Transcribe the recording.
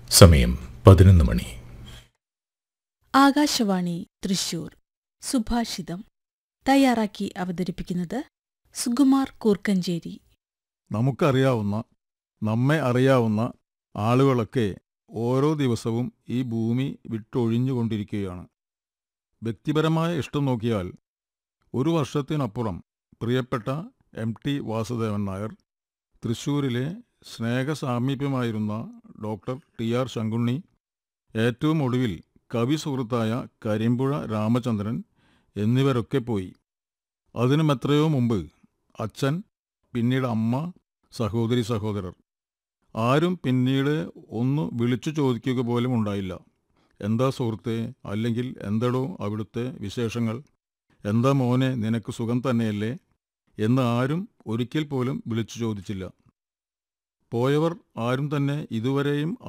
സമയം പതിനൊന്ന് മണി ആകാശവാണി തൃശൂർ സുഭാഷിതം തയ്യാറാക്കി അവതരിപ്പിക്കുന്നത് സുകുമാർ കൂർക്കഞ്ചേരി നമുക്കറിയാവുന്ന നമ്മെ അറിയാവുന്ന ആളുകളൊക്കെ ഓരോ ദിവസവും ഈ ഭൂമി വിട്ടൊഴിഞ്ഞുകൊണ്ടിരിക്കുകയാണ് വ്യക്തിപരമായ ഇഷ്ടം നോക്കിയാൽ ഒരു വർഷത്തിനപ്പുറം പ്രിയപ്പെട്ട എം ടി വാസുദേവൻ നായർ തൃശ്ശൂരിലെ സ്നേഹസാമീപ്യമായിരുന്ന ഡോക്ടർ ടി ആർ ശങ്കുണ്ണി ഏറ്റവും ഒടുവിൽ കവി സുഹൃത്തായ കരിമ്പുഴ രാമചന്ദ്രൻ എന്നിവരൊക്കെ പോയി അതിനും എത്രയോ മുമ്പ് അച്ഛൻ പിന്നീട് അമ്മ സഹോദരി സഹോദരർ ആരും പിന്നീട് ഒന്ന് വിളിച്ചു ചോദിക്കുക പോലും ഉണ്ടായില്ല എന്താ സുഹൃത്തെ അല്ലെങ്കിൽ എന്തടോ അവിടുത്തെ വിശേഷങ്ങൾ എന്താ മോനെ നിനക്ക് സുഖം തന്നെയല്ലേ എന്ന് ആരും ഒരിക്കൽ പോലും വിളിച്ചു ചോദിച്ചില്ല പോയവർ ആരും തന്നെ ഇതുവരെയും